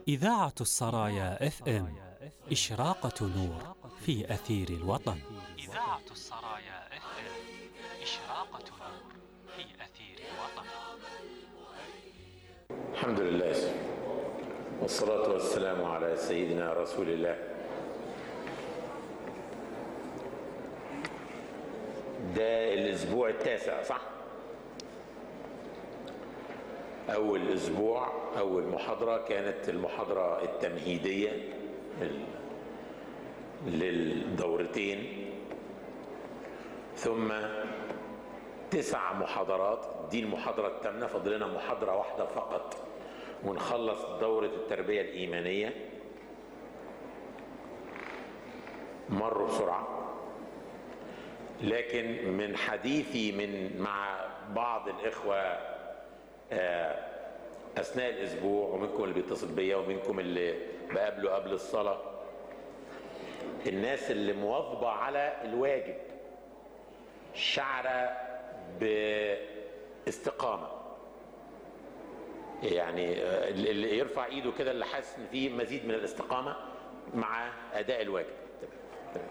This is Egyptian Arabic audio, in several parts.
إذاعة السرايا اف ام إشراقة نور في أثير الوطن إذاعة السرايا اف ام إشراقة نور في أثير الوطن الحمد لله والصلاة والسلام على سيدنا رسول الله ده الأسبوع التاسع صح؟ أول أسبوع أول محاضرة كانت المحاضرة التمهيدية للدورتين ثم تسع محاضرات دي المحاضرة الثامنة فاضل لنا محاضرة واحدة فقط ونخلص دورة التربية الإيمانية مروا بسرعة لكن من حديثي من مع بعض الإخوة أثناء الأسبوع ومنكم اللي بيتصل بيا ومنكم اللي بقابله قبل الصلاة الناس اللي مواظبة على الواجب شعر باستقامة يعني اللي يرفع ايده كده اللي حاسس ان فيه مزيد من الاستقامة مع اداء الواجب تمام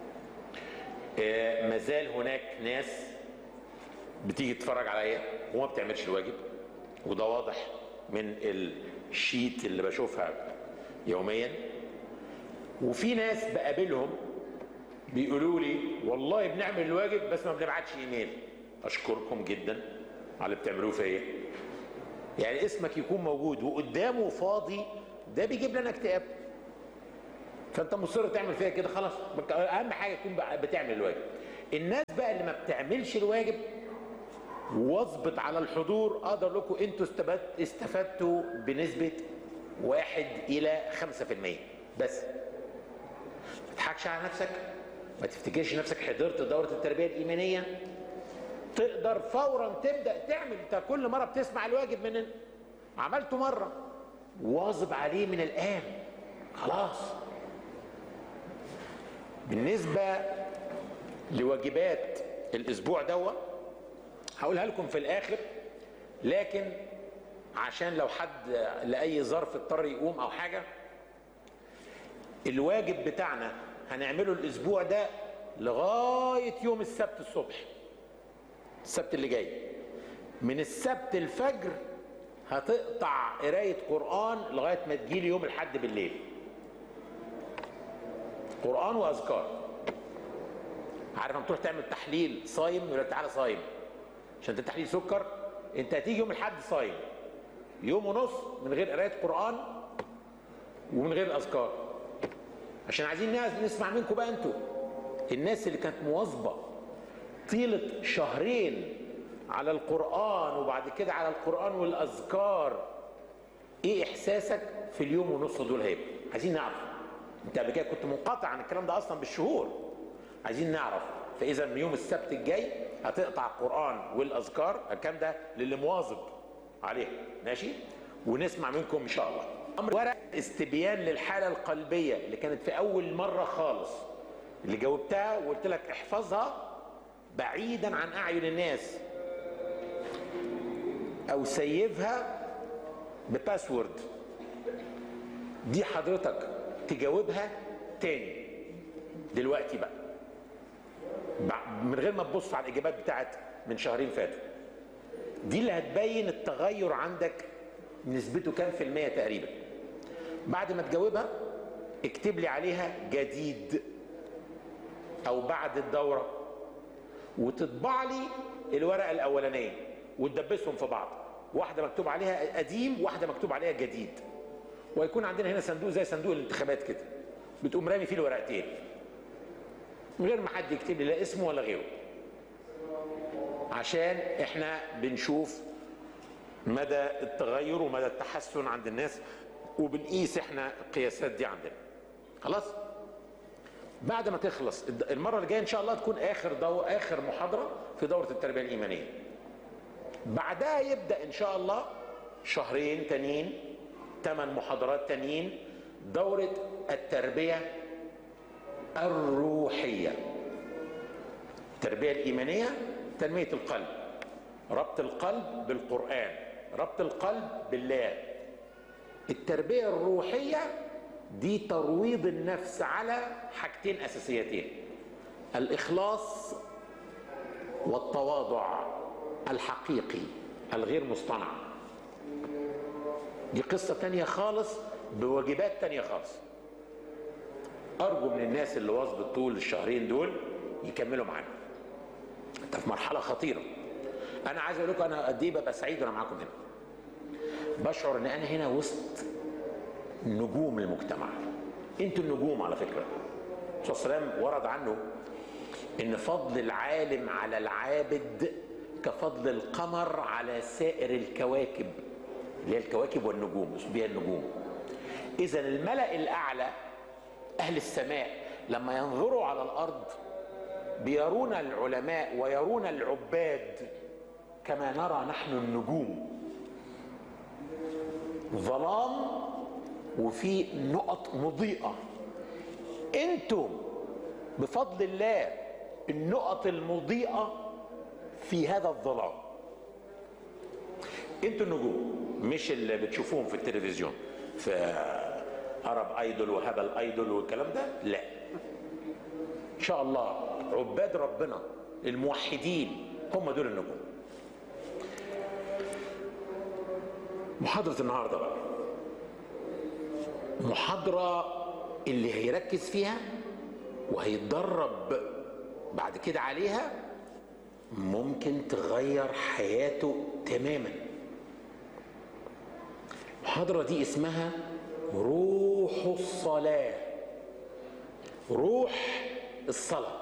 تمام مازال هناك ناس بتيجي تتفرج عليا وما بتعملش الواجب وده واضح من الشيت اللي بشوفها يوميا وفي ناس بقابلهم بيقولوا لي والله بنعمل الواجب بس ما بنبعتش ايميل اشكركم جدا على اللي بتعملوه فيا يعني اسمك يكون موجود وقدامه فاضي ده بيجيب لنا اكتئاب فانت مصر تعمل فيها كده خلاص اهم حاجه تكون بتعمل الواجب الناس بقى اللي ما بتعملش الواجب واظبط على الحضور اقدر لكم انتوا استفدتوا بنسبه واحد الى خمسة في المية بس ما تضحكش على نفسك ما تفتكرش نفسك حضرت دورة التربية الإيمانية تقدر فورا تبدأ تعمل انت كل مرة بتسمع الواجب من عملته مرة واظب عليه من الآن خلاص بالنسبة لواجبات الأسبوع دوا هقولها لكم في الآخر لكن عشان لو حد لأي ظرف اضطر يقوم أو حاجة الواجب بتاعنا هنعمله الاسبوع ده لغايه يوم السبت الصبح السبت اللي جاي من السبت الفجر هتقطع قرايه قران لغايه ما تجيلي يوم الحد بالليل قران واذكار عارف لما تروح تعمل تحليل صايم يقول لك تعالى صايم عشان انت تحليل سكر انت هتيجي يوم الحد صايم يوم ونص من غير قرايه قران ومن غير الاذكار عشان عايزين نسمع منكم بقى انتوا الناس اللي كانت مواظبه طيله شهرين على القران وبعد كده على القران والاذكار ايه احساسك في اليوم ونص دول هيبقى عايزين نعرف انت قبل كده كنت منقطع عن الكلام ده اصلا بالشهور عايزين نعرف فاذا من يوم السبت الجاي هتقطع القران والاذكار الكلام ده للي مواظب عليه ماشي ونسمع منكم ان شاء الله امر ورق استبيان للحاله القلبيه اللي كانت في اول مره خالص اللي جاوبتها وقلت لك احفظها بعيدا عن اعين الناس او سيفها بباسورد دي حضرتك تجاوبها تاني دلوقتي بقى من غير ما تبص على الاجابات بتاعت من شهرين فاتوا دي اللي هتبين التغير عندك نسبته كام في المية تقريبا بعد ما تجاوبها اكتب لي عليها جديد او بعد الدورة وتطبع لي الورقة الاولانية وتدبسهم في بعض واحدة مكتوب عليها قديم واحدة مكتوب عليها جديد ويكون عندنا هنا صندوق زي صندوق الانتخابات كده بتقوم رامي فيه الورقتين من غير ما حد يكتب لي لا اسمه ولا غيره عشان احنا بنشوف مدى التغير ومدى التحسن عند الناس وبنقيس احنا القياسات دي عندنا خلاص بعد ما تخلص المره اللي جايه ان شاء الله تكون اخر دو اخر محاضره في دوره التربيه الايمانيه بعدها يبدا ان شاء الله شهرين تانيين ثمان محاضرات تانيين دوره التربيه الروحيه التربيه الايمانيه تنميه القلب ربط القلب بالقران ربط القلب بالله التربيه الروحيه دي ترويض النفس على حاجتين اساسيتين الاخلاص والتواضع الحقيقي الغير مصطنع دي قصه تانية خالص بواجبات تانية خالص ارجو من الناس اللي واظبط طول الشهرين دول يكملوا معانا انت في مرحله خطيره انا عايز اقول لكم انا قد ايه ببقى سعيد وانا معاكم هنا بشعر ان انا هنا وسط نجوم المجتمع انتوا النجوم على فكره الرسول صلى الله عليه وسلم ورد عنه ان فضل العالم على العابد كفضل القمر على سائر الكواكب اللي هي الكواكب والنجوم مش بيها النجوم اذا الملا الاعلى اهل السماء لما ينظروا على الارض بيرون العلماء ويرون العباد كما نرى نحن النجوم ظلام وفي نقط مضيئه انتم بفضل الله النقط المضيئه في هذا الظلام انتوا النجوم مش اللي بتشوفوهم في التلفزيون في ارب ايدول وهبل ايدول والكلام ده لا ان شاء الله عباد ربنا الموحدين هم دول النجوم محاضرة النهاردة بقى محاضرة اللي هيركز فيها وهيتدرب بعد كده عليها ممكن تغير حياته تماما المحاضرة دي اسمها روح الصلاة روح الصلاة